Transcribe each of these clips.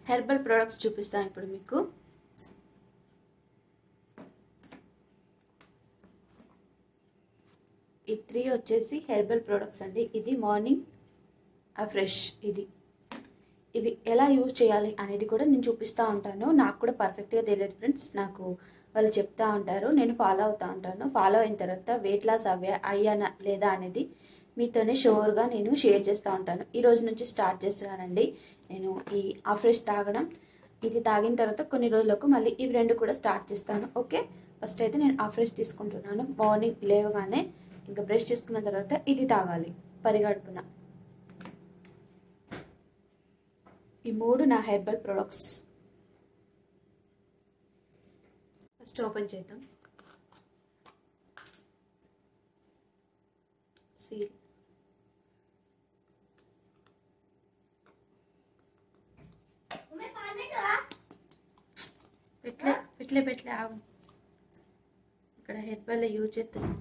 Herbal products చూపిస్తాను ఇప్పుడు మీకు ఈ త్రీ వచ్చేసి హెర్బల్ ప్రోడక్ట్స్ అండి ఇది మార్నింగ్ ఫ్రెష్ ఇది ఇవి ఎలా యూజ్ చేయాలి అనేది కూడా నేను చూపిస్తూ ఉంటాను నాకు కూడా పర్ఫెక్ట్గా తెలియదు ఫ్రెండ్స్ నాకు వాళ్ళు చెప్తా ఉంటారు నేను ఫాలో అవుతూ ఉంటాను ఫాలో అయిన తర్వాత వెయిట్ లాస్ అవ్వా అయ్యానా లేదా అనేది మీతోనే షోర్గా నేను షేర్ చేస్తూ ఉంటాను ఈ రోజు నుంచి స్టార్ట్ చేస్తున్నానండి నేను ఈ ఆఫ్రెష్ తాగడం ఇది తాగిన తర్వాత కొన్ని రోజులకు మళ్ళీ ఇవి రెండు కూడా స్టార్ట్ చేస్తాను ఓకే ఫస్ట్ అయితే నేను ఆఫ్రెష్ తీసుకుంటున్నాను మార్నింగ్ లేవగానే ఇంకా బ్రష్ చేసుకున్న తర్వాత ఇది తాగాలి పరిగడుపున ఈ మూడు నా హెర్బల్ ప్రొడక్ట్స్ ఫస్ట్ ఓపెన్ చేద్దాం సీల్ పెట్లే పెట్లే పెట్లే ఆగు ఇక్కడ హెర్బల్ యూజ్ చేస్తున్నాం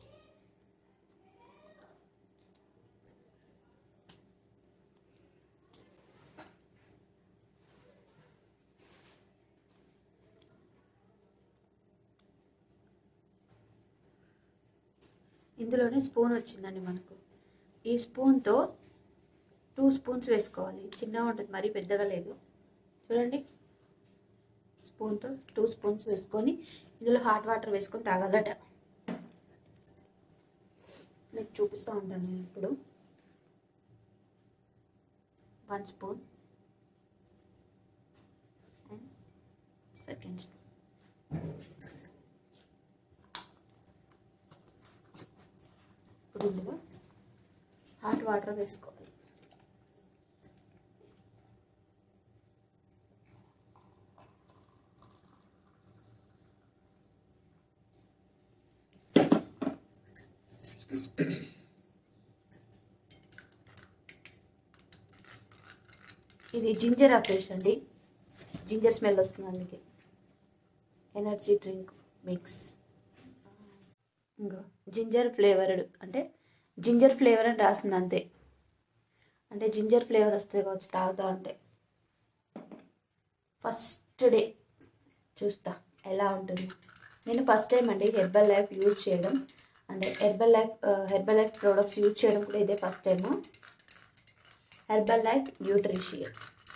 ఇందులోనే స్పూన్ వచ్చిందండి మనకు ఈ స్పూన్తో టూ స్పూన్స్ వేసుకోవాలి చిన్నగా ఉంటుంది మరీ పెద్దగా లేదు చూడండి స్పూన్తో టూ స్పూన్స్ వేసుకొని ఇందులో హాట్ వాటర్ వేసుకొని తాగాలట మీకు చూపిస్తూ ఉంటాను నేను ఇప్పుడు one spoon and second spoon ఇప్పుడు ఇందులో హాట్ వాటర్ వేసుకోవాలి ఇది జింజర్ అఫ్రెష్ అండి జింజర్ స్మెల్ వస్తుంది అందుకే ఎనర్జీ డ్రింక్ మిక్స్ ఇంకా జింజర్ ఫ్లేవర్డ్ అంటే జింజర్ ఫ్లేవర్ అని రాసింది అంతే అంటే జింజర్ ఫ్లేవర్ వస్తుంది కావచ్చు తాగుతూ ఉంటే ఫస్ట్ డే చూస్తా ఎలా ఉంటుంది నేను ఫస్ట్ టైం అండి హెర్బల్ లైఫ్ యూజ్ చేయడం అంటే Herbalife Herbalife products use చేయడం కూడా ఇదే first time Herbalife nutrition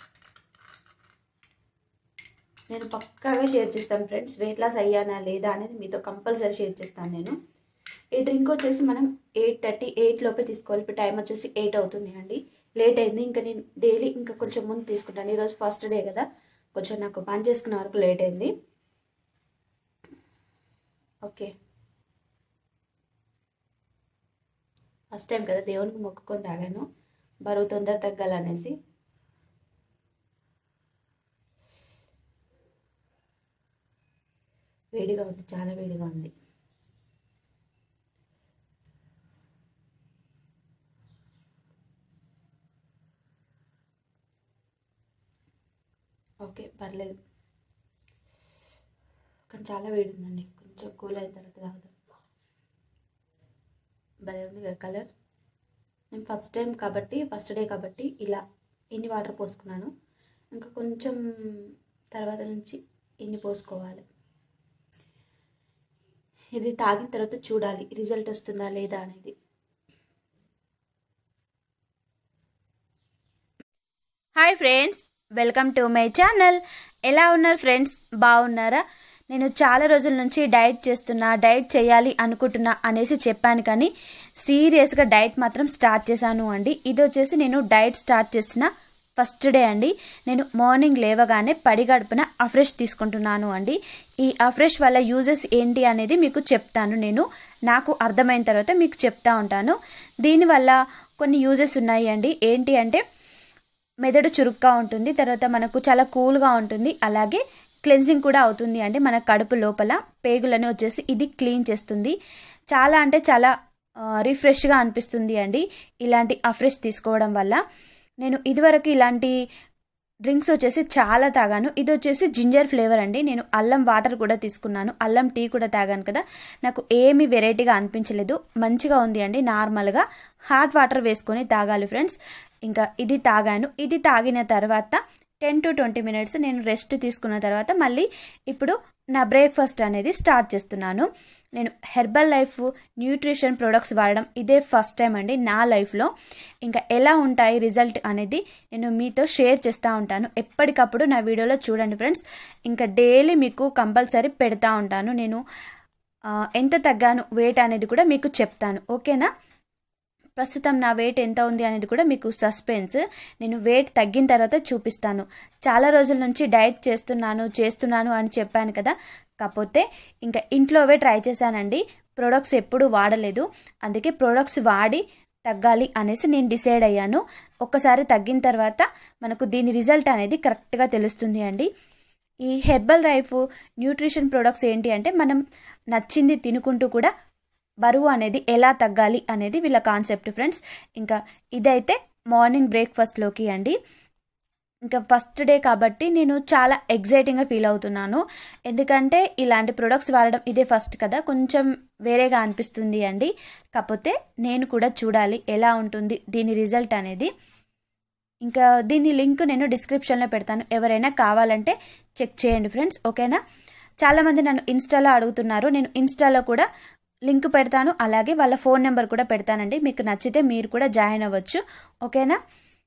నేను పక్కాగా షేర్ చేస్తాను ఫ్రెండ్స్ వెయిట్ లాస్ అయ్యానా లేదా అనేది మీతో కంపల్సరీ షేర్ చేస్తాను నేను ఈ డ్రింక్ వచ్చేసి మనం ఎయిట్ థర్టీ ఎయిట్ లోపే తీసుకోవాలి ఇప్పుడు టైం వచ్చేసి ఎయిట్ అవుతుంది అండి లేట్ అయింది ఇంకా నేను డైలీ ఇంకా కొంచెం ముందు తీసుకుంటాను ఈరోజు ఫస్ట్ డే కదా కొంచెం నాకు పని చేసుకునే వరకు లేట్ అయింది ఓకే ఫస్ట్ టైం కదా దేవునికి మొక్కుకొని తాగాను బరువు తొందర తగ్గాలనేసి వేడిగా ఉంది చాలా వేడిగా ఉంది ఓకే పర్లేదు కానీ చాలా వేడి ఉందండి కొంచెం కూల్ అయిన తర్వాత తాగుదాం భలే ఉంది కదా కలర్ నేను ఫస్ట్ టైం కాబట్టి ఫస్ట్ డే కాబట్టి ఇలా ఇన్ని వాటర్ పోసుకున్నాను ఇంకా కొంచెం తర్వాత నుంచి ఇన్ని పోసుకోవాలి ఇది తాగిన తర్వాత చూడాలి రిజల్ట్ వస్తుందా లేదా అనేది hi friends welcome to my channel ఎలా ఉన్నారు ఫ్రెండ్స్ బాగున్నారా నేను చాలా రోజుల నుంచి డైట్ చేస్తున్నా డైట్ చేయాలి అనుకుంటున్నా అనేసి చెప్పాను కానీ సీరియస్గా డైట్ మాత్రం స్టార్ట్ చేశాను అండి ఇది వచ్చేసి నేను డైట్ స్టార్ట్ చేసిన ఫస్ట్ డే అండి నేను మార్నింగ్ లేవగానే పడిగడుపున అఫ్రెష్ తీసుకుంటున్నాను అండి ఈ అఫ్రెష్ వల్ల యూజెస్ ఏంటి అనేది మీకు చెప్తాను నేను నాకు అర్థమైన తర్వాత మీకు చెప్తా ఉంటాను దీనివల్ల కొన్ని యూజెస్ ఉన్నాయి అండి ఏంటి అంటే మెదడు చురుగ్గా ఉంటుంది తర్వాత మనకు చాలా కూల్గా ఉంటుంది అలాగే క్లెన్సింగ్ కూడా అవుతుంది అంటే మన కడుపు లోపల పేగులను వచ్చేసి ఇది క్లీన్ చేస్తుంది చాలా అంటే చాలా రిఫ్రెష్గా అనిపిస్తుంది అండి ఇలాంటి అఫ్రెష్ తీసుకోవడం వల్ల నేను ఇదివరకు ఇలాంటి డ్రింక్స్ వచ్చేసి చాలా తాగాను ఇది వచ్చేసి జింజర్ ఫ్లేవర్ అండి నేను అల్లం వాటర్ కూడా తీసుకున్నాను అల్లం టీ కూడా తాగాను కదా నాకు ఏమి వెరైటీగా అనిపించలేదు మంచిగా ఉంది అండి నార్మల్గా హాట్ వాటర్ వేసుకొని తాగాలి ఫ్రెండ్స్ ఇంకా ఇది తాగాను ఇది తాగిన తర్వాత టెన్ టు ట్వంటీ మినిట్స్ నేను రెస్ట్ తీసుకున్న తర్వాత మళ్ళీ ఇప్పుడు నా బ్రేక్ఫాస్ట్ అనేది స్టార్ట్ చేస్తున్నాను నేను హెర్బల్ లైఫ్ న్యూట్రిషన్ ప్రొడక్ట్స్ వాడడం ఇదే ఫస్ట్ టైం అండి నా లైఫ్లో ఇంకా ఎలా ఉంటాయి రిజల్ట్ అనేది నేను మీతో షేర్ చేస్తూ ఉంటాను ఎప్పటికప్పుడు నా వీడియోలో చూడండి ఫ్రెండ్స్ ఇంకా డైలీ మీకు కంపల్సరీ పెడతా ఉంటాను నేను ఎంత తగ్గాను వెయిట్ అనేది కూడా మీకు చెప్తాను ఓకేనా ప్రస్తుతం నా వెయిట్ ఎంత ఉంది అనేది కూడా మీకు సస్పెన్స్ నేను వెయిట్ తగ్గిన తర్వాత చూపిస్తాను చాలా రోజుల నుంచి డైట్ చేస్తున్నాను చేస్తున్నాను అని చెప్పాను కదా కాకపోతే ఇంకా ఇంట్లోవే ట్రై చేశానండి ప్రొడక్ట్స్ ఎప్పుడు వాడలేదు అందుకే ప్రొడక్ట్స్ వాడి తగ్గాలి అనేసి నేను డిసైడ్ అయ్యాను ఒక్కసారి తగ్గిన తర్వాత మనకు దీని రిజల్ట్ అనేది కరెక్ట్గా తెలుస్తుంది అండి ఈ హెర్బల్ లైఫ్ న్యూట్రిషన్ ప్రొడక్ట్స్ ఏంటి అంటే మనం నచ్చింది తినుకుంటూ కూడా బరువు అనేది ఎలా తగ్గాలి అనేది వీళ్ళ కాన్సెప్ట్ ఫ్రెండ్స్ ఇంకా ఇదైతే మార్నింగ్ బ్రేక్ఫాస్ట్లోకి అండి ఇంకా ఫస్ట్ డే కాబట్టి నేను చాలా ఎగ్జైటింగ్గా ఫీల్ అవుతున్నాను ఎందుకంటే ఇలాంటి ప్రొడక్ట్స్ వాడడం ఇదే ఫస్ట్ కదా కొంచెం వేరేగా అనిపిస్తుంది అండి కాకపోతే నేను కూడా చూడాలి ఎలా ఉంటుంది దీని రిజల్ట్ అనేది ఇంకా దీని లింక్ నేను డిస్క్రిప్షన్లో పెడతాను ఎవరైనా కావాలంటే చెక్ చేయండి ఫ్రెండ్స్ ఓకేనా చాలామంది నన్ను ఇన్స్టాలో అడుగుతున్నారు నేను ఇన్స్టాలో కూడా లింక్ పెడతాను అలాగే వాళ్ళ ఫోన్ నెంబర్ కూడా పెడతానండి మీకు నచ్చితే మీరు కూడా జాయిన్ అవ్వచ్చు ఓకేనా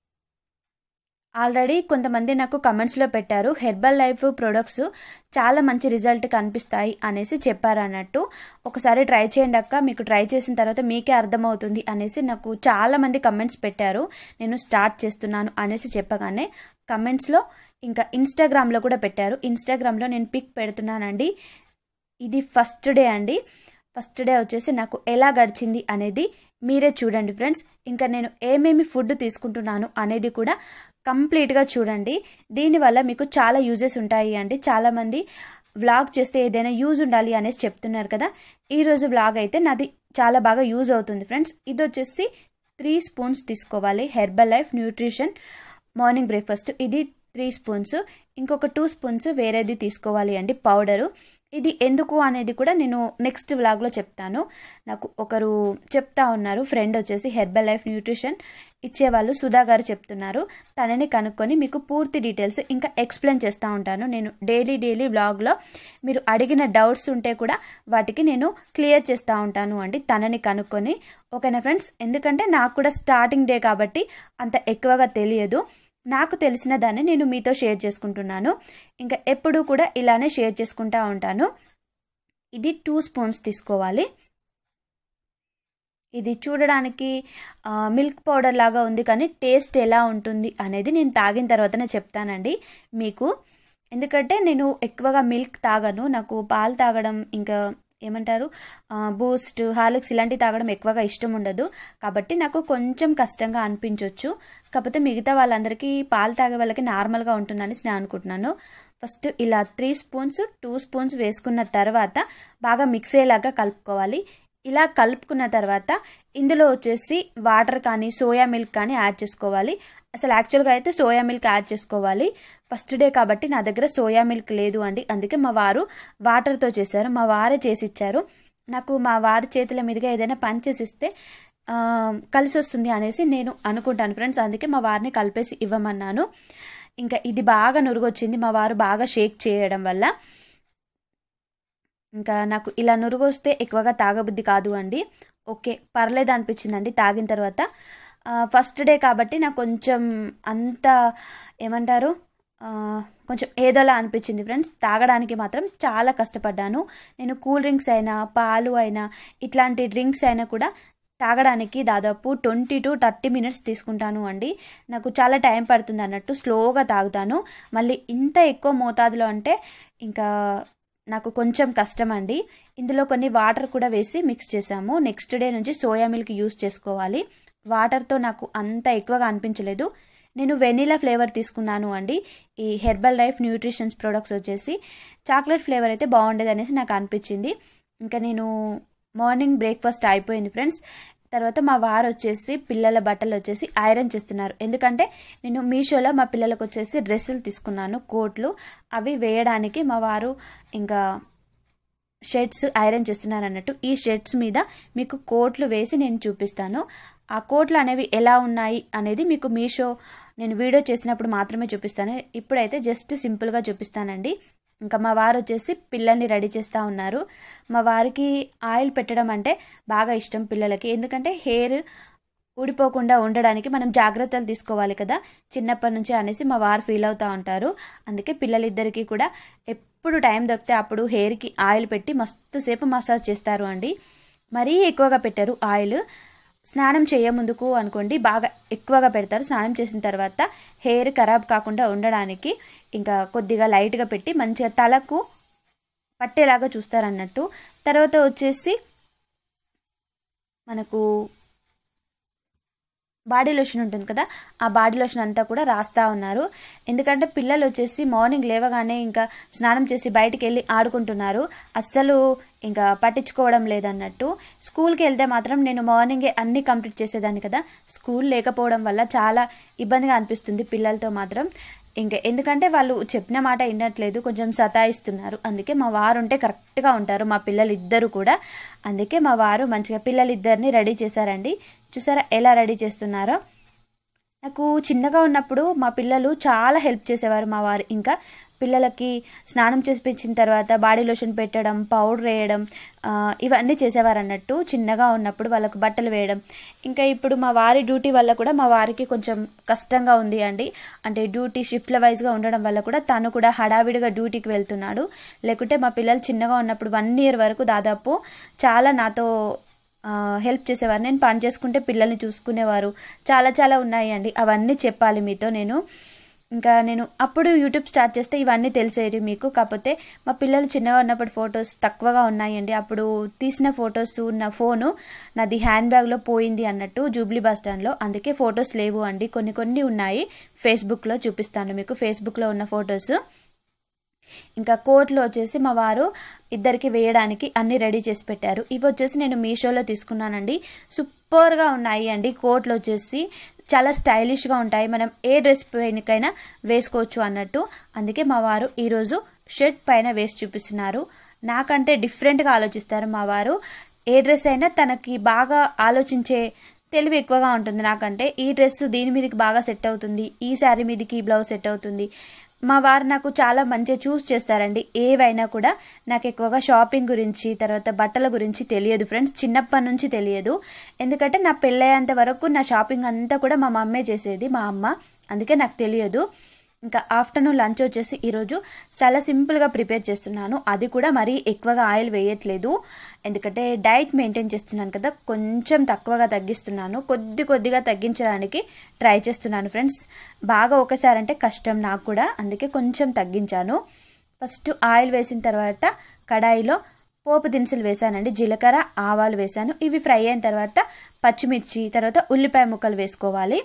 ఆల్రెడీ కొంతమంది నాకు కమెంట్స్లో పెట్టారు హెర్బల్ లైఫ్ ప్రొడక్ట్స్ చాలా మంచి రిజల్ట్ కనిపిస్తాయి అనేసి చెప్పారు అన్నట్టు ఒకసారి ట్రై చేయండి అక్క మీకు ట్రై చేసిన తర్వాత మీకే అర్థమవుతుంది అనేసి నాకు చాలామంది కమెంట్స్ పెట్టారు నేను స్టార్ట్ చేస్తున్నాను అనేసి చెప్పగానే కమెంట్స్లో ఇంకా ఇన్స్టాగ్రామ్లో కూడా పెట్టారు ఇన్స్టాగ్రామ్లో నేను పిక్ పెడుతున్నానండి ఇది ఫస్ట్ డే అండి ఫస్ట్ డే వచ్చేసి నాకు ఎలా గడిచింది అనేది మీరే చూడండి ఫ్రెండ్స్ ఇంకా నేను ఏమేమి ఫుడ్ తీసుకుంటున్నాను అనేది కూడా కంప్లీట్గా చూడండి దీనివల్ల మీకు చాలా యూజెస్ ఉంటాయి అండి చాలామంది వ్లాగ్ చేస్తే ఏదైనా యూజ్ ఉండాలి అనేసి చెప్తున్నారు కదా ఈరోజు వ్లాగ్ అయితే నాది చాలా బాగా యూజ్ అవుతుంది ఫ్రెండ్స్ ఇది వచ్చేసి త్రీ స్పూన్స్ తీసుకోవాలి Herbalife nutrition morning breakfast ఇది త్రీ స్పూన్స్ ఇంకొక టూ స్పూన్స్ వేరేది తీసుకోవాలి అండి పౌడరు ఇది ఎందుకు అనేది కూడా నేను నెక్స్ట్ వ్లాగ్లో చెప్తాను నాకు ఒకరు చెప్తా ఉన్నారు ఫ్రెండ్ వచ్చేసి హెర్బల్ లైఫ్ న్యూట్రిషన్ ఇచ్చేవాళ్ళు సుధా గారు చెప్తున్నారు తనని కనుక్కొని మీకు పూర్తి డీటెయిల్స్ ఇంకా ఎక్స్ప్లెయిన్ చేస్తూ ఉంటాను నేను డైలీ డైలీ వ్లాగ్లో మీరు అడిగిన డౌట్స్ ఉంటే కూడా వాటికి నేను క్లియర్ చేస్తూ ఉంటాను అండి తనని కనుక్కొని ఓకేనా ఫ్రెండ్స్ ఎందుకంటే నాకు కూడా స్టార్టింగ్ డే కాబట్టి అంత ఎక్కువగా తెలియదు నాకు తెలిసిన దాన్ని నేను మీతో షేర్ చేసుకుంటున్నాను ఇంకా ఎప్పుడూ కూడా ఇలానే షేర్ చేసుకుంటా ఉంటాను ఇది టూ స్పూన్స్ తీసుకోవాలి ఇది చూడడానికి మిల్క్ పౌడర్ లాగా ఉంది కానీ టేస్ట్ ఎలా ఉంటుంది అనేది నేను తాగిన తర్వాతనే చెప్తానండి మీకు ఎందుకంటే నేను ఎక్కువగా మిల్క్ తాగను నాకు పాలు తాగడం ఇంకా ఏమంటారు బూస్ట్ హార్లిక్స్ ఇలాంటివి తాగడం ఎక్కువగా ఇష్టం ఉండదు కాబట్టి నాకు కొంచెం కష్టంగా అనిపించవచ్చు కాకపోతే మిగతా వాళ్ళందరికీ పాలు తాగే వాళ్ళకి నార్మల్గా ఉంటుందని నేను అనుకుంటున్నాను ఫస్ట్ ఇలా త్రీ స్పూన్స్ టూ స్పూన్స్ వేసుకున్న తర్వాత బాగా మిక్స్ అయ్యేలాగా కలుపుకోవాలి ఇలా కలుపుకున్న తర్వాత ఇందులో వచ్చేసి వాటర్ కానీ సోయా మిల్క్ కానీ యాడ్ చేసుకోవాలి అసలు యాక్చువల్గా అయితే సోయా మిల్క్ యాడ్ చేసుకోవాలి ఫస్ట్ డే కాబట్టి నా దగ్గర సోయా మిల్క్ లేదు అండి అందుకే మా వారు వాటర్తో చేశారు మా వారే చేసి ఇచ్చారు నాకు మా వారి చేతుల మీదుగా ఏదైనా పని చేసిస్తే కలిసి వస్తుంది అనేసి నేను అనుకుంటాను ఫ్రెండ్స్ అందుకే మా వారిని కలిపేసి ఇవ్వమన్నాను ఇంకా ఇది బాగా నురుగొచ్చింది మా వారు బాగా షేక్ చేయడం వల్ల ఇంకా నాకు ఇలా నురుగు వస్తే ఎక్కువగా తాగబుద్ధి కాదు అండి ఓకే పర్లేదు అనిపించిందండి తాగిన తర్వాత ఫస్ట్ డే కాబట్టి నాకు కొంచెం అంత ఏమంటారు కొంచెం ఏదోలా అనిపించింది ఫ్రెండ్స్ తాగడానికి మాత్రం చాలా కష్టపడ్డాను నేను కూల్ డ్రింక్స్ అయినా పాలు అయినా ఇట్లాంటి డ్రింక్స్ అయినా కూడా తాగడానికి దాదాపు ట్వంటీ టు థర్టీ మినిట్స్ తీసుకుంటాను అండి నాకు చాలా టైం పడుతుంది అన్నట్టు స్లోగా తాగుతాను మళ్ళీ ఇంత ఎక్కువ మోతాదులో అంటే ఇంకా నాకు కొంచెం కష్టం అండి ఇందులో కొన్ని వాటర్ కూడా వేసి మిక్స్ చేసాము నెక్స్ట్ డే నుంచి సోయా మిల్క్ యూస్ చేసుకోవాలి వాటర్తో నాకు అంత ఎక్కువగా అనిపించలేదు నేను వెనీలా ఫ్లేవర్ తీసుకున్నాను అండి ఈ హెర్బల్ లైఫ్ న్యూట్రిషన్స్ ప్రొడక్ట్స్ వచ్చేసి చాక్లెట్ ఫ్లేవర్ అయితే బాగుండేది అనేసి నాకు అనిపించింది ఇంకా నేను మార్నింగ్ బ్రేక్ఫాస్ట్ అయిపోయింది ఫ్రెండ్స్ తర్వాత మా వారు వచ్చేసి పిల్లల బట్టలు వచ్చేసి ఐరన్ చేస్తున్నారు ఎందుకంటే నేను మీషోలో మా పిల్లలకు వచ్చేసి డ్రెస్సులు తీసుకున్నాను కోట్లు అవి వేయడానికి మా వారు ఇంకా షర్ట్స్ ఐరన్ చేస్తున్నారు అన్నట్టు ఈ షర్ట్స్ మీద మీకు కోట్లు వేసి నేను చూపిస్తాను ఆ కోట్లు అనేవి ఎలా ఉన్నాయి అనేది మీకు మీషో నేను వీడియో చేసినప్పుడు మాత్రమే చూపిస్తాను ఇప్పుడైతే జస్ట్ సింపుల్గా చూపిస్తానండి ఇంకా మా వారు వచ్చేసి పిల్లల్ని రెడీ చేస్తూ ఉన్నారు మా వారికి ఆయిల్ పెట్టడం అంటే బాగా ఇష్టం పిల్లలకి ఎందుకంటే హెయిర్ ఊడిపోకుండా ఉండడానికి మనం జాగ్రత్తలు తీసుకోవాలి కదా చిన్నప్పటి నుంచి అనేసి మా వారు ఫీల్ అవుతూ ఉంటారు అందుకే పిల్లలిద్దరికీ కూడా ఎప్పుడు టైం దొరికితే అప్పుడు హెయిర్కి ఆయిల్ పెట్టి మస్తు సేపు మసాజ్ చేస్తారు అండి మరీ ఎక్కువగా పెట్టారు ఆయిల్ స్నానం చేయ ముందుకు అనుకోండి బాగా ఎక్కువగా పెడతారు స్నానం చేసిన తర్వాత హెయిర్ ఖరాబ్ కాకుండా ఉండడానికి ఇంకా కొద్దిగా లైట్గా పెట్టి మంచిగా తలకు పట్టేలాగా చూస్తారన్నట్టు తర్వాత వచ్చేసి మనకు బాడీ లోషన్ ఉంటుంది కదా ఆ బాడీ లోషన్ అంతా కూడా రాస్తూ ఉన్నారు ఎందుకంటే పిల్లలు వచ్చేసి మార్నింగ్ లేవగానే ఇంకా స్నానం చేసి బయటికి వెళ్ళి ఆడుకుంటున్నారు అస్సలు ఇంకా పట్టించుకోవడం లేదన్నట్టు స్కూల్కి వెళ్తే మాత్రం నేను మార్నింగే అన్నీ కంప్లీట్ చేసేదాన్ని కదా స్కూల్ లేకపోవడం వల్ల చాలా ఇబ్బందిగా అనిపిస్తుంది పిల్లలతో మాత్రం ఇంకా ఎందుకంటే వాళ్ళు చెప్పిన మాట వినట్లేదు కొంచెం సతాయిస్తున్నారు అందుకే మా వారు ఉంటే కరెక్ట్గా ఉంటారు మా పిల్లలు ఇద్దరు కూడా అందుకే మా వారు మంచిగా పిల్లలిద్దరిని రెడీ చేశారండి చూసారా ఎలా రెడీ చేస్తున్నారో నాకు చిన్నగా ఉన్నప్పుడు మా పిల్లలు చాలా హెల్ప్ చేసేవారు మా వారు ఇంకా పిల్లలకి స్నానం చేసిపించిన తర్వాత బాడీ లోషన్ పెట్టడం పౌడర్ వేయడం ఇవన్నీ చేసేవారు అన్నట్టు చిన్నగా ఉన్నప్పుడు వాళ్ళకు బట్టలు వేయడం ఇంకా ఇప్పుడు మా వారి డ్యూటీ వల్ల కూడా మా వారికి కొంచెం కష్టంగా ఉంది అండి అంటే డ్యూటీ షిఫ్ట్ల వైజ్గా ఉండడం వల్ల కూడా తను కూడా హడావిడిగా డ్యూటీకి వెళ్తున్నాడు లేకుంటే మా పిల్లలు చిన్నగా ఉన్నప్పుడు వన్ ఇయర్ వరకు దాదాపు చాలా నాతో హెల్ప్ చేసేవారు నేను పని చేసుకుంటే పిల్లల్ని చూసుకునేవారు చాలా చాలా ఉన్నాయండి అవన్నీ చెప్పాలి మీతో నేను ఇంకా నేను అప్పుడు యూట్యూబ్ స్టార్ట్ చేస్తే ఇవన్నీ తెలిసేవి మీకు కాకపోతే మా పిల్లలు చిన్నగా ఉన్నప్పుడు ఫొటోస్ తక్కువగా ఉన్నాయండి అప్పుడు తీసిన ఫొటోస్ ఉన్న ఫోను నాది హ్యాండ్ బ్యాగ్లో పోయింది అన్నట్టు జూబ్లీ బస్ స్టాండ్లో అందుకే ఫొటోస్ లేవు అండి కొన్ని కొన్ని ఉన్నాయి ఫేస్బుక్లో చూపిస్తాను మీకు ఫేస్బుక్లో ఉన్న ఫొటోస్ ఇంకా కోట్లో వచ్చేసి మా వారు ఇద్దరికి వేయడానికి అన్ని రెడీ చేసి పెట్టారు ఇవి వచ్చేసి నేను మీషోలో తీసుకున్నానండి సూపర్గా ఉన్నాయి అండి కోట్లు వచ్చేసి చాలా స్టైలిష్గా ఉంటాయి మనం ఏ డ్రెస్ పైనకైనా వేసుకోవచ్చు అన్నట్టు అందుకే మా వారు ఈరోజు షర్ట్ పైన వేసి చూపిస్తున్నారు నాకంటే డిఫరెంట్గా ఆలోచిస్తారు మా వారు ఏ డ్రెస్ అయినా తనకి బాగా ఆలోచించే తెలివి ఎక్కువగా ఉంటుంది నాకంటే ఈ డ్రెస్ దీని మీదకి బాగా సెట్ అవుతుంది ఈ శారీ మీదకి బ్లౌజ్ సెట్ అవుతుంది మా వారు నాకు చాలా మంచిగా చూస్ చేస్తారండి ఏవైనా కూడా నాకు ఎక్కువగా షాపింగ్ గురించి తర్వాత బట్టల గురించి తెలియదు ఫ్రెండ్స్ చిన్నప్పటి నుంచి తెలియదు ఎందుకంటే నా పెళ్ళయ్యేంత వరకు నా షాపింగ్ అంతా కూడా మా మమ్మే చేసేది మా అమ్మ అందుకే నాకు తెలియదు ఇంకా ఆఫ్టర్నూన్ లంచ్ వచ్చేసి ఈరోజు చాలా సింపుల్గా ప్రిపేర్ చేస్తున్నాను అది కూడా మరీ ఎక్కువగా ఆయిల్ వేయట్లేదు ఎందుకంటే డైట్ మెయింటైన్ చేస్తున్నాను కదా కొంచెం తక్కువగా తగ్గిస్తున్నాను కొద్ది కొద్దిగా తగ్గించడానికి ట్రై చేస్తున్నాను ఫ్రెండ్స్ బాగా ఒకసారి అంటే కష్టం నాకు కూడా అందుకే కొంచెం తగ్గించాను ఫస్ట్ ఆయిల్ వేసిన తర్వాత కడాయిలో పోపు దినుసులు వేసానండి జీలకర్ర ఆవాలు వేసాను ఇవి ఫ్రై అయిన తర్వాత పచ్చిమిర్చి తర్వాత ఉల్లిపాయ ముక్కలు వేసుకోవాలి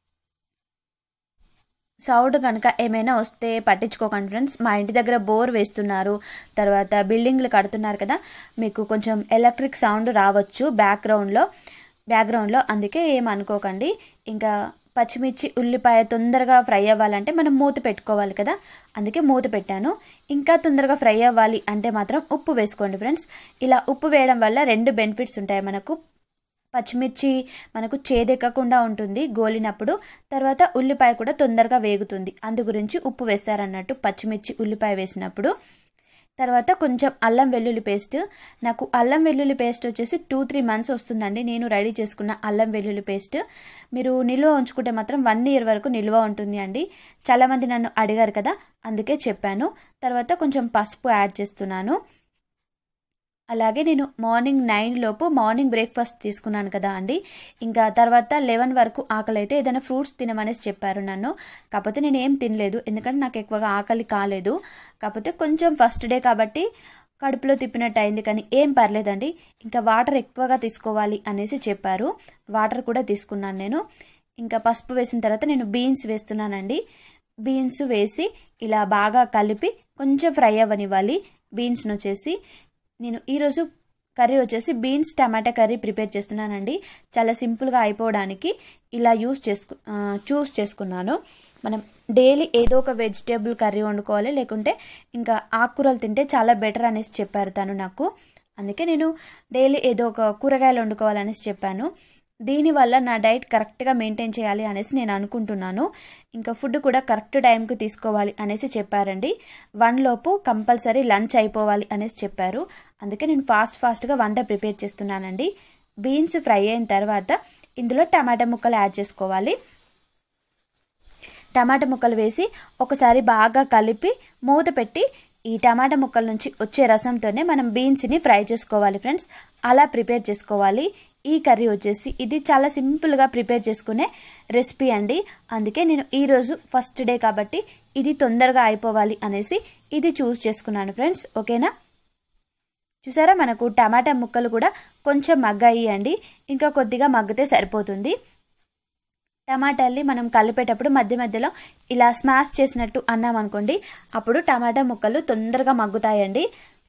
సౌండ్ కనుక ఏమైనా వస్తే పట్టించుకోకండి ఫ్రెండ్స్ మా ఇంటి దగ్గర బోర్ వేస్తున్నారు తర్వాత బిల్డింగ్లు కడుతున్నారు కదా మీకు కొంచెం ఎలక్ట్రిక్ సౌండ్ రావచ్చు బ్యాక్గ్రౌండ్లో బ్యాక్గ్రౌండ్లో అందుకే ఏమనుకోకండి ఇంకా పచ్చిమిర్చి ఉల్లిపాయ తొందరగా ఫ్రై అవ్వాలంటే మనం మూత పెట్టుకోవాలి కదా అందుకే మూత పెట్టాను ఇంకా తొందరగా ఫ్రై అవ్వాలి అంటే మాత్రం ఉప్పు వేసుకోండి ఫ్రెండ్స్ ఇలా ఉప్పు వేయడం వల్ల రెండు బెనిఫిట్స్ ఉంటాయి మనకు పచ్చిమిర్చి మనకు చేదెక్కకుండా ఉంటుంది గోలినప్పుడు తర్వాత ఉల్లిపాయ కూడా తొందరగా వేగుతుంది అందు గురించి ఉప్పు వేస్తారన్నట్టు పచ్చిమిర్చి ఉల్లిపాయ వేసినప్పుడు తర్వాత కొంచెం అల్లం వెల్లుల్లి పేస్ట్ నాకు అల్లం వెల్లుల్లి పేస్ట్ వచ్చేసి టూ త్రీ మంత్స్ వస్తుందండి నేను రెడీ చేసుకున్న అల్లం వెల్లుల్లి పేస్ట్ మీరు నిల్వ ఉంచుకుంటే మాత్రం వన్ ఇయర్ వరకు నిల్వ ఉంటుంది అండి చాలామంది నన్ను అడిగారు కదా అందుకే చెప్పాను తర్వాత కొంచెం పసుపు యాడ్ చేస్తున్నాను అలాగే నేను మార్నింగ్ నైన్ లోపు మార్నింగ్ బ్రేక్ఫాస్ట్ తీసుకున్నాను కదా అండి ఇంకా తర్వాత లెవెన్ వరకు ఆకలి అయితే ఏదైనా ఫ్రూట్స్ తినమనేసి చెప్పారు నన్ను కాకపోతే నేను ఏం తినలేదు ఎందుకంటే నాకు ఎక్కువగా ఆకలి కాలేదు కాకపోతే కొంచెం ఫస్ట్ డే కాబట్టి కడుపులో తిప్పినట్టు అయింది కానీ ఏం పర్లేదండి ఇంకా వాటర్ ఎక్కువగా తీసుకోవాలి అనేసి చెప్పారు వాటర్ కూడా తీసుకున్నాను నేను ఇంకా పసుపు వేసిన తర్వాత నేను బీన్స్ వేస్తున్నానండి బీన్స్ వేసి ఇలా బాగా కలిపి కొంచెం ఫ్రై అవ్వనివ్వాలి బీన్స్ను వచ్చేసి నేను ఈరోజు కర్రీ వచ్చేసి బీన్స్ టమాటా కర్రీ ప్రిపేర్ చేస్తున్నానండి చాలా సింపుల్గా అయిపోవడానికి ఇలా యూస్ చేసుకు చూస్ చేసుకున్నాను మనం డైలీ ఏదో ఒక వెజిటేబుల్ కర్రీ వండుకోవాలి లేకుంటే ఇంకా ఆకుకూరలు తింటే చాలా బెటర్ అనేసి చెప్పారు తను నాకు అందుకే నేను డైలీ ఏదో ఒక కూరగాయలు వండుకోవాలనేసి చెప్పాను దీనివల్ల నా డైట్ కరెక్ట్గా మెయింటైన్ చేయాలి అనేసి నేను అనుకుంటున్నాను ఇంకా ఫుడ్ కూడా కరెక్ట్ టైంకి తీసుకోవాలి అనేసి చెప్పారండి వన్ లోపు కంపల్సరీ లంచ్ అయిపోవాలి అనేసి చెప్పారు అందుకే నేను ఫాస్ట్ ఫాస్ట్గా వంట ప్రిపేర్ చేస్తున్నానండి బీన్స్ ఫ్రై అయిన తర్వాత ఇందులో టమాటా ముక్కలు యాడ్ చేసుకోవాలి టమాటా ముక్కలు వేసి ఒకసారి బాగా కలిపి మూత పెట్టి ఈ టమాటా ముక్కల నుంచి వచ్చే రసంతోనే మనం బీన్స్ని ఫ్రై చేసుకోవాలి ఫ్రెండ్స్ అలా ప్రిపేర్ చేసుకోవాలి ఈ కర్రీ వచ్చేసి ఇది చాలా సింపుల్గా ప్రిపేర్ చేసుకునే రెసిపీ అండి అందుకే నేను ఈరోజు ఫస్ట్ డే కాబట్టి ఇది తొందరగా అయిపోవాలి అనేసి ఇది చూస్ చేసుకున్నాను ఫ్రెండ్స్ ఓకేనా చూసారా మనకు టమాటా ముక్కలు కూడా కొంచెం మగ్గాయి అండి ఇంకా కొద్దిగా మగ్గితే సరిపోతుంది టమాటాల్ని మనం కలిపేటప్పుడు మధ్య మధ్యలో ఇలా స్మాష్ చేసినట్టు అన్నాం అనుకోండి అప్పుడు టమాటా ముక్కలు తొందరగా మగ్గుతాయండి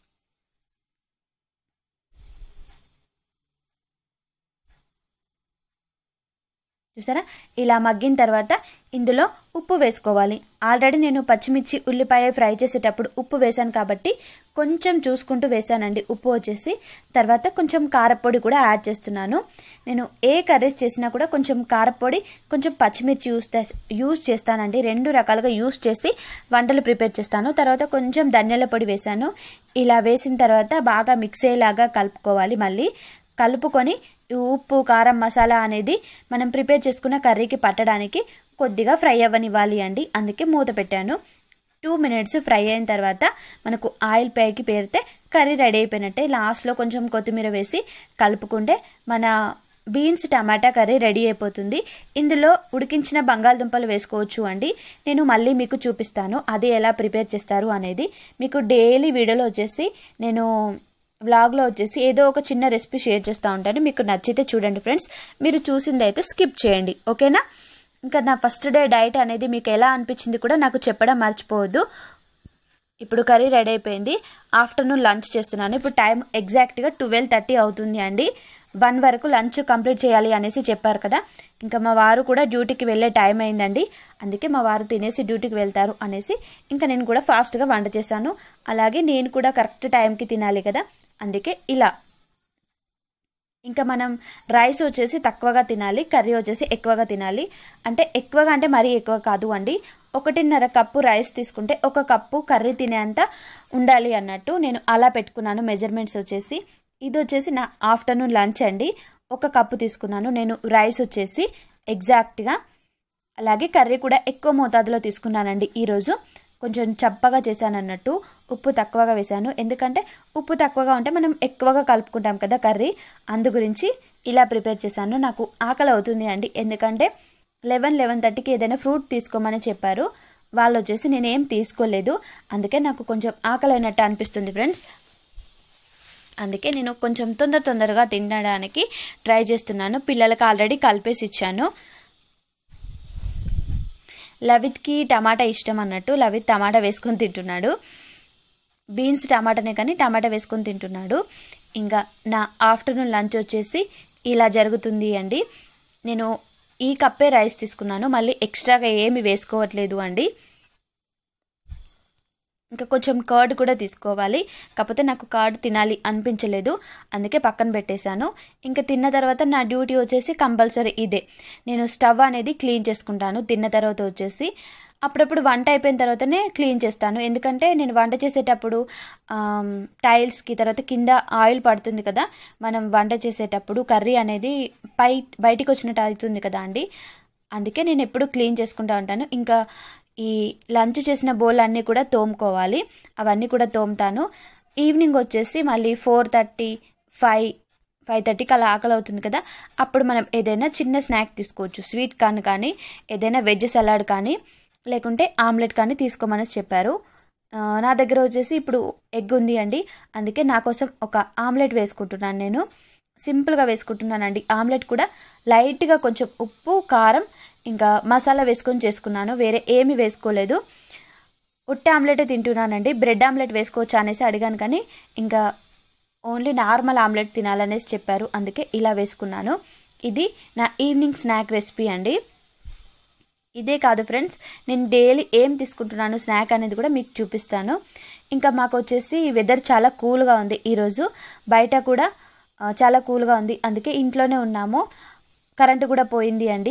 చూసారా ఇలా మగ్గిన తర్వాత ఇందులో ఉప్పు వేసుకోవాలి ఆల్రెడీ నేను పచ్చిమిర్చి ఉల్లిపాయ ఫ్రై చేసేటప్పుడు ఉప్పు వేశాను కాబట్టి కొంచెం చూసుకుంటూ వేసానండి ఉప్పు వచ్చేసి తర్వాత కొంచెం కారపొడి కూడా యాడ్ చేస్తున్నాను నేను ఏ కర్రీస్ చేసినా కూడా కొంచెం కారపొడి కొంచెం పచ్చిమిర్చి యూస్ యూస్ చేస్తానండి రెండు రకాలుగా యూస్ చేసి వంటలు ప్రిపేర్ చేస్తాను తర్వాత కొంచెం ధనియాల పొడి వేశాను ఇలా వేసిన తర్వాత బాగా మిక్స్ అయ్యేలాగా కలుపుకోవాలి మళ్ళీ కలుపుకొని ఉప్పు కారం మసాలా అనేది మనం ప్రిపేర్ చేసుకున్న కర్రీకి పట్టడానికి కొద్దిగా ఫ్రై అవ్వనివ్వాలి అండి అందుకే మూత పెట్టాను టూ మినిట్స్ ఫ్రై అయిన తర్వాత మనకు ఆయిల్ పైకి పేరితే కర్రీ రెడీ అయిపోయినట్టే లాస్ట్లో కొంచెం కొత్తిమీర వేసి కలుపుకుంటే మన బీన్స్ టమాటా కర్రీ రెడీ అయిపోతుంది ఇందులో ఉడికించిన బంగాళదుంపలు వేసుకోవచ్చు అండి నేను మళ్ళీ మీకు చూపిస్తాను అది ఎలా ప్రిపేర్ చేస్తారు అనేది మీకు డైలీ వీడియోలో వచ్చేసి నేను వ్లాగ్లో వచ్చేసి ఏదో ఒక చిన్న రెసిపీ షేర్ చేస్తూ ఉంటాను మీకు నచ్చితే చూడండి ఫ్రెండ్స్ మీరు చూసింది అయితే స్కిప్ చేయండి ఓకేనా ఇంకా నా ఫస్ట్ డే డైట్ అనేది మీకు ఎలా అనిపించింది కూడా నాకు చెప్పడం మర్చిపోవద్దు ఇప్పుడు కర్రీ రెడీ అయిపోయింది ఆఫ్టర్నూన్ లంచ్ చేస్తున్నాను ఇప్పుడు టైం ఎగ్జాక్ట్గా ట్వెల్వ్ థర్టీ అవుతుంది అండి వన్ వరకు లంచ్ కంప్లీట్ చేయాలి అనేసి చెప్పారు కదా ఇంకా మా వారు కూడా డ్యూటీకి వెళ్ళే టైం అయిందండి అందుకే మా వారు తినేసి డ్యూటీకి వెళ్తారు అనేసి ఇంకా నేను కూడా ఫాస్ట్గా వంట చేశాను అలాగే నేను కూడా కరెక్ట్ టైంకి తినాలి కదా అందుకే ఇలా ఇంకా మనం రైస్ వచ్చేసి తక్కువగా తినాలి కర్రీ వచ్చేసి ఎక్కువగా తినాలి అంటే ఎక్కువగా అంటే మరీ ఎక్కువ కాదు అండి ఒకటిన్నర కప్పు రైస్ తీసుకుంటే ఒక కప్పు కర్రీ తినేంత ఉండాలి అన్నట్టు నేను అలా పెట్టుకున్నాను మెజర్మెంట్స్ వచ్చేసి ఇది వచ్చేసి నా ఆఫ్టర్నూన్ లంచ్ అండి ఒక కప్పు తీసుకున్నాను నేను రైస్ వచ్చేసి ఎగ్జాక్ట్గా అలాగే కర్రీ కూడా ఎక్కువ మోతాదులో తీసుకున్నానండి ఈరోజు కొంచెం చప్పగా చేశాను అన్నట్టు ఉప్పు తక్కువగా వేశాను ఎందుకంటే ఉప్పు తక్కువగా ఉంటే మనం ఎక్కువగా కలుపుకుంటాం కదా కర్రీ అందు గురించి ఇలా ప్రిపేర్ చేశాను నాకు ఆకలి అవుతుంది అండి ఎందుకంటే లెవెన్ లెవెన్ థర్టీకి ఏదైనా ఫ్రూట్ తీసుకోమని చెప్పారు వాళ్ళు వచ్చేసి నేనేం తీసుకోలేదు అందుకే నాకు కొంచెం ఆకలి అయినట్టు అనిపిస్తుంది ఫ్రెండ్స్ అందుకే నేను కొంచెం తొందర తొందరగా తినడానికి ట్రై చేస్తున్నాను పిల్లలకి ఆల్రెడీ కలిపేసి ఇచ్చాను లవిత్కి టమాటా ఇష్టం అన్నట్టు లవిత్ టమాటా వేసుకొని తింటున్నాడు బీన్స్ టమాటానే కానీ టమాటా వేసుకొని తింటున్నాడు ఇంకా నా ఆఫ్టర్నూన్ లంచ్ వచ్చేసి ఇలా జరుగుతుంది అండి నేను ఈ కప్పే రైస్ తీసుకున్నాను మళ్ళీ ఎక్స్ట్రాగా ఏమి వేసుకోవట్లేదు అండి ఇంకా కొంచెం కర్డ్ కూడా తీసుకోవాలి కాకపోతే నాకు కర్డ్ తినాలి అనిపించలేదు అందుకే పక్కన పెట్టేశాను ఇంకా తిన్న తర్వాత నా డ్యూటీ వచ్చేసి కంపల్సరీ ఇదే నేను స్టవ్ అనేది క్లీన్ చేసుకుంటాను తిన్న తర్వాత వచ్చేసి అప్పుడప్పుడు వంట అయిపోయిన తర్వాతనే క్లీన్ చేస్తాను ఎందుకంటే నేను వంట చేసేటప్పుడు టైల్స్కి తర్వాత కింద ఆయిల్ పడుతుంది కదా మనం వంట చేసేటప్పుడు కర్రీ అనేది పై బయటికి వచ్చినట్టు అవుతుంది కదా అండి అందుకే నేను ఎప్పుడు క్లీన్ చేసుకుంటూ ఉంటాను ఇంకా ఈ లంచ్ చేసిన బౌల్ అన్నీ కూడా తోముకోవాలి అవన్నీ కూడా తోముతాను ఈవినింగ్ వచ్చేసి మళ్ళీ ఫోర్ థర్టీ ఫైవ్ ఫైవ్ థర్టీకి అలా ఆకలి అవుతుంది కదా అప్పుడు మనం ఏదైనా చిన్న స్నాక్ తీసుకోవచ్చు స్వీట్ కార్న్ కానీ ఏదైనా వెజ్ సలాడ్ కానీ లేకుంటే ఆమ్లెట్ కానీ తీసుకోమని చెప్పారు నా దగ్గర వచ్చేసి ఇప్పుడు ఎగ్ ఉంది అండి అందుకే నా కోసం ఒక ఆమ్లెట్ వేసుకుంటున్నాను నేను సింపుల్గా వేసుకుంటున్నానండి ఆమ్లెట్ కూడా లైట్గా కొంచెం ఉప్పు కారం ఇంకా మసాలా వేసుకొని చేసుకున్నాను వేరే ఏమి వేసుకోలేదు ఉట్టి ఆమ్లెటే తింటున్నానండి బ్రెడ్ ఆమ్లెట్ వేసుకోవచ్చా అనేసి అడిగాను కానీ ఇంకా ఓన్లీ నార్మల్ ఆమ్లెట్ తినాలనేసి చెప్పారు అందుకే ఇలా వేసుకున్నాను ఇది నా ఈవినింగ్ స్నాక్ రెసిపీ అండి ఇదే కాదు ఫ్రెండ్స్ నేను డైలీ ఏం తీసుకుంటున్నాను స్నాక్ అనేది కూడా మీకు చూపిస్తాను ఇంకా మాకు వచ్చేసి వెదర్ చాలా కూల్గా ఉంది ఈరోజు బయట కూడా ఆ, చాలా కూల్గా ఉంది అందుకే ఇంట్లోనే ఉన్నాము కరెంటు కూడా పోయింది అండి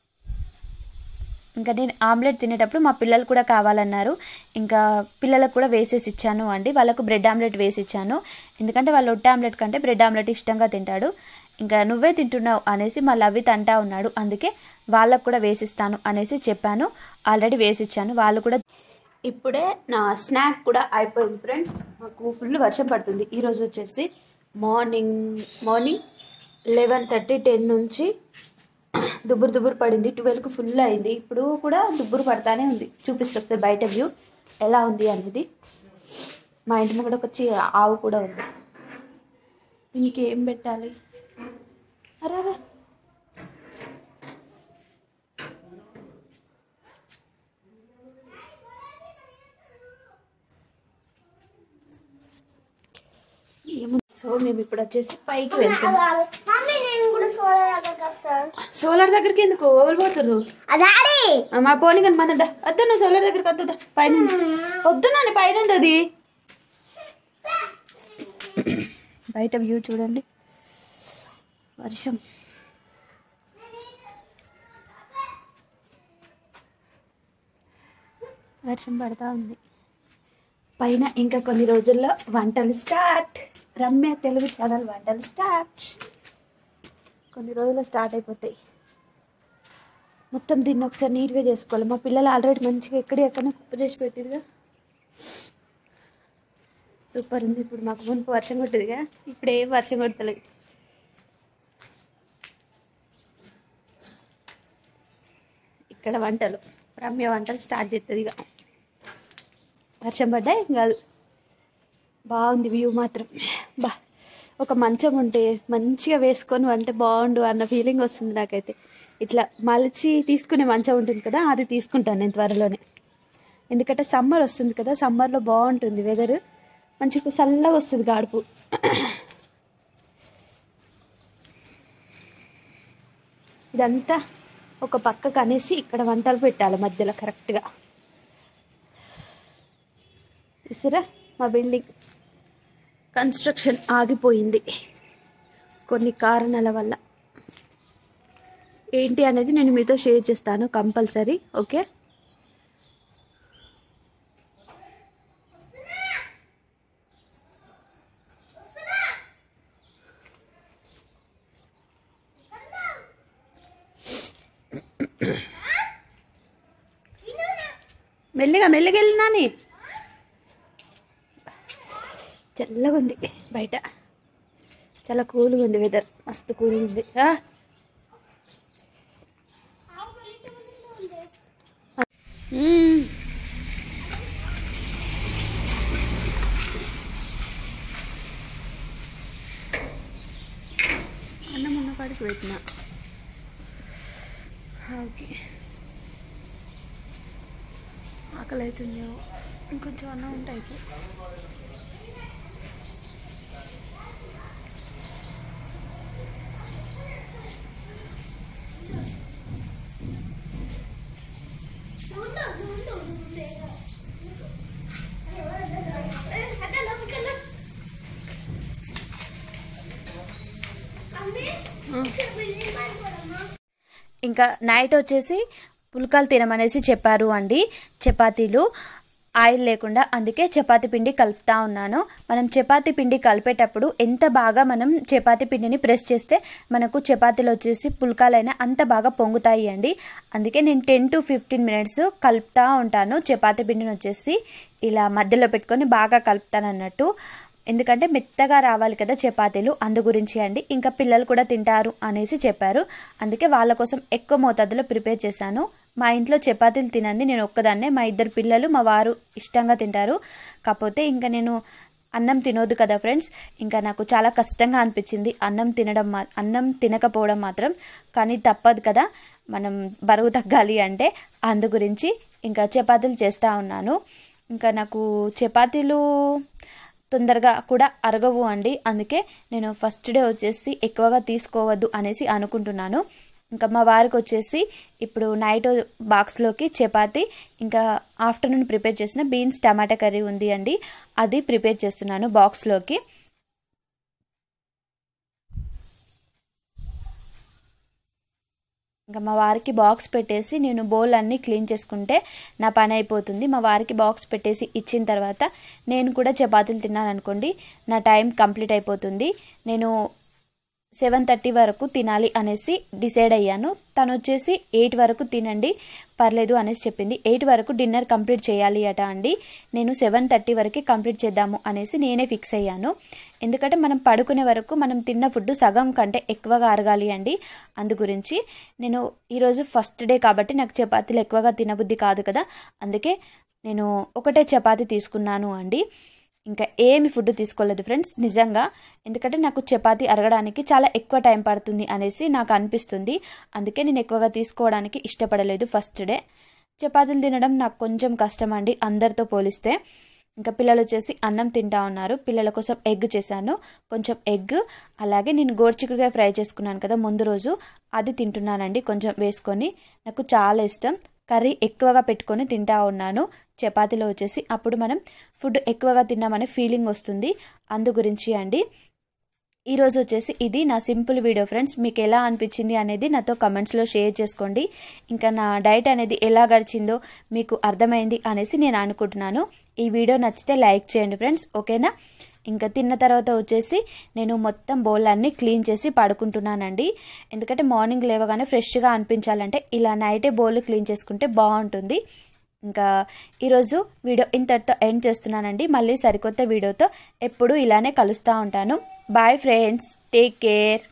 ఇంకా నేను ఆమ్లెట్ తినేటప్పుడు మా పిల్లలు కూడా కావాలన్నారు ఇంకా పిల్లలకు కూడా వేసేసి ఇచ్చాను అండి వాళ్ళకు బ్రెడ్ ఆమ్లెట్ వేసి ఇచ్చాను ఎందుకంటే వాళ్ళు ఒట్టి ఆమ్లెట్ కంటే బ్రెడ్ ఆమ్లెట్ ఇష్టంగా తింటాడు ఇంకా నువ్వే తింటున్నావు అనేసి మా లవ్వి తంటా ఉన్నాడు అందుకే వాళ్ళకు కూడా వేసిస్తాను అనేసి చెప్పాను ఆల్రెడీ వేసిచ్చాను వాళ్ళు కూడా ఇప్పుడే నా స్నాక్ కూడా అయిపోయింది ఫ్రెండ్స్ మాకు ఫుల్ వర్షం పడుతుంది ఈరోజు వచ్చేసి morning morning eleven thirty ten నుంచి దుబ్బురు దుబ్బురు పడింది ట్వెల్వ్కి ఫుల్ అయింది ఇప్పుడు కూడా దుబ్బురు పడతానే ఉంది చూపిస్తా ఒకసారి బయట వ్యూ ఎలా ఉంది అనేది మా ఇంటి ముంగడ ఒక చి ఆవు కూడా ఉంది ఇంకేం పెట్టాలి అరే అరే ఏముంది సో మేము ఇప్పుడు వచ్చేసి పైకి వెళ్తున్నాం మమ్మీ నేను కూడా సోలార్ వస్తాను సోలార్ దగ్గరికి ఎందుకు ఎవరు పోతుర్రు అదాడి ఆ, మా పోనీ కానీ మన వద్దు నువ్వు సోలార్ దగ్గరికి వద్దు పైన ఉంది. వద్దు నాని పైన ఉంది అది బయట వ్యూ చూడండి వర్షం వర్షం పడతా ఉంది పైన ఇంకా కొన్ని రోజుల్లో వంటలు స్టార్ట్ రమ్య తెలుగు ఛానల్ వంటలు స్టార్ట్ కొన్ని రోజుల్లో స్టార్ట్ అయిపోతాయి మొత్తం దీన్ని ఒకసారి నీట్గా చేసుకోవాలి మా పిల్లలు ఆల్రెడీ మంచిగా ఎక్కడ ఎక్కడ కుప్ప చేసి పెట్టిరుగా సూపర్ ఉంది ఇప్పుడు మాకు మునుపు వర్షం కొట్టేదిగా ఇప్పుడు ఏం వర్షం కొడతలేదు ఇక్కడ వంటలు రమ్య వంటలు స్టార్ట్ చేస్తుంది ఇక వర్షం పడ్డా ఏం కాదు బాగుంది వ్యూ మాత్రం బా ఒక మంచం ఉంటే మంచిగా వేసుకొని వంటే బాగుండు అన్న ఫీలింగ్ వస్తుంది నాకైతే ఇట్లా మలిచి తీసుకునే మంచం ఉంటుంది కదా అది తీసుకుంటాను నేను త్వరలోనే ఎందుకంటే సమ్మర్ వస్తుంది కదా సమ్మర్లో బాగుంటుంది వెదర్ మంచిగా చల్లగా వస్తుంది గాడుపు ఇదంతా ఒక పక్కకు అనేసి ఇక్కడ వంటలు పెట్టాలి మధ్యలో కరెక్ట్గా చూసారా మా బిల్డింగ్ కన్స్ట్రక్షన్ ఆగిపోయింది కొన్ని కారణాల వల్ల ఏంటి అనేది నేను మీతో షేర్ చేస్తాను కంపల్సరీ ఓకే మెల్లిగా మెల్లిగా వెళ్ళినాని చల్లగా ఉంది బయట చాలా కూల్గా ఉంది వెదర్ మస్తు కూల్ ఉంది ఆ, మ్మ్. అన్నం ఉన్న కాడికి పెట్టిన ఓకే ఆకలి అవుతుంది ఇంకొంచెం అన్నం ఉంటే అయిపోయి ఇంకా నైట్ వచ్చేసి పుల్కాలు తినమనేసి చెప్పారు అండి చపాతీలు ఆయిల్ లేకుండా అందుకే చపాతీ పిండి కలుపుతా ఉన్నాను మనం చపాతీ పిండి కలిపేటప్పుడు ఎంత బాగా మనం చపాతీ పిండిని ప్రెస్ చేస్తే మనకు చపాతీలు వచ్చేసి పుల్కాలైనా అంత బాగా పొంగుతాయి అండి అందుకే నేను టెన్ టు ఫిఫ్టీన్ మినిట్స్ కలుపుతా ఉంటాను చపాతీ పిండిని వచ్చేసి ఇలా మధ్యలో పెట్టుకొని బాగా కలుపుతాను అన్నట్టు ఎందుకంటే మెత్తగా రావాలి కదా చపాతీలు అందు గురించి అండి ఇంకా పిల్లలు కూడా తింటారు అనేసి చెప్పారు అందుకే వాళ్ళ కోసం ఎక్కువ మోతాదులో ప్రిపేర్ చేశాను మా ఇంట్లో చపాతీలు తినంది నేను ఒక్కదాన్నే మా ఇద్దరు పిల్లలు మా వారు ఇష్టంగా తింటారు కాకపోతే ఇంకా నేను అన్నం తినొద్దు కదా ఫ్రెండ్స్ ఇంకా నాకు చాలా కష్టంగా అనిపించింది అన్నం తినడం మా అన్నం తినకపోవడం మాత్రం కానీ తప్పదు కదా మనం బరువు తగ్గాలి అంటే అందు గురించి ఇంకా చపాతీలు చేస్తూ ఉన్నాను ఇంకా నాకు చపాతీలు తొందరగా కూడా అరగవు అండి అందుకే నేను ఫస్ట్ డే వచ్చేసి ఎక్కువగా తీసుకోవద్దు అనేసి అనుకుంటున్నాను ఇంకా మా వారికి వచ్చేసి ఇప్పుడు నైట్ బాక్స్లోకి చపాతి ఇంకా ఆఫ్టర్నూన్ ప్రిపేర్ చేసిన బీన్స్ టమాటా కర్రీ ఉంది అండి అది ప్రిపేర్ చేస్తున్నాను బాక్స్లోకి ఇంకా మా వారికి బాక్స్ పెట్టేసి నేను బౌల్ అన్నీ క్లీన్ చేసుకుంటే నా పని అయిపోతుంది మా వారికి బాక్స్ పెట్టేసి ఇచ్చిన తర్వాత నేను కూడా చపాతీలు తిన్నాను అనుకోండి నా టైం కంప్లీట్ అయిపోతుంది నేను సెవెన్ థర్టీ వరకు తినాలి అనేసి డిసైడ్ అయ్యాను తను వచ్చేసి ఎయిట్ వరకు తినండి పర్లేదు అనేసి చెప్పింది ఎయిట్ వరకు డిన్నర్ కంప్లీట్ చేయాలి అట అండి నేను సెవెన్ థర్టీ వరకు కంప్లీట్ చేద్దాము అనేసి నేనే ఫిక్స్ అయ్యాను ఎందుకంటే మనం పడుకునే వరకు మనం తిన్న ఫుడ్ సగం కంటే ఎక్కువగా అరగాలి అండి అందు గురించి నేను ఈరోజు ఫస్ట్ డే కాబట్టి నాకు చపాతీలు ఎక్కువగా తినబుద్ధి కాదు కదా అందుకే నేను ఒకటే చపాతీ తీసుకున్నాను అండి ఇంకా ఏమి ఫుడ్ తీసుకోలేదు ఫ్రెండ్స్ నిజంగా ఎందుకంటే నాకు చపాతీ అరగడానికి చాలా ఎక్కువ టైం పడుతుంది అనేసి నాకు అనిపిస్తుంది అందుకే నేను ఎక్కువగా తీసుకోవడానికి ఇష్టపడలేదు ఫస్ట్ డే చపాతీలు తినడం నాకు కొంచెం కష్టం అండి అందరితో పోలిస్తే ఇంకా పిల్లలు వచ్చేసి అన్నం తింటా ఉన్నారు పిల్లల కోసం ఎగ్ చేశాను కొంచెం ఎగ్ అలాగే నేను గోర్చిక్కుడుగా ఫ్రై చేసుకున్నాను కదా ముందు రోజు అది తింటున్నానండి కొంచెం వేసుకొని నాకు చాలా ఇష్టం కర్రీ ఎక్కువగా పెట్టుకొని తింటా ఉన్నాను చపాతీలో వచ్చేసి అప్పుడు మనం ఫుడ్ ఎక్కువగా తిన్నామనే ఫీలింగ్ వస్తుంది అందు గురించి అండి ఈరోజు వచ్చేసి ఇది నా సింపుల్ వీడియో ఫ్రెండ్స్ మీకు ఎలా అనిపించింది అనేది నాతో కమెంట్స్లో షేర్ చేసుకోండి ఇంకా నా డైట్ అనేది ఎలా గడిచిందో మీకు అర్థమైంది అనేసి నేను అనుకుంటున్నాను ఈ వీడియో నచ్చితే లైక్ చేయండి ఫ్రెండ్స్ ఓకేనా ఇంకా తిన్న తర్వాత వచ్చేసి నేను మొత్తం బౌల్ అన్నీ క్లీన్ చేసి పడుకుంటున్నానండి ఎందుకంటే మార్నింగ్ లేవగానే ఫ్రెష్గా అనిపించాలంటే ఇలా నైటే బౌల్ క్లీన్ చేసుకుంటే బాగుంటుంది ఇంకా ఈరోజు వీడియో ఇంతటితో ఎండ్ చేస్తున్నానండి మళ్ళీ సరికొత్త వీడియోతో ఎప్పుడు ఇలానే కలుస్తూ ఉంటాను బాయ్ ఫ్రెండ్స్ టేక్ కేర్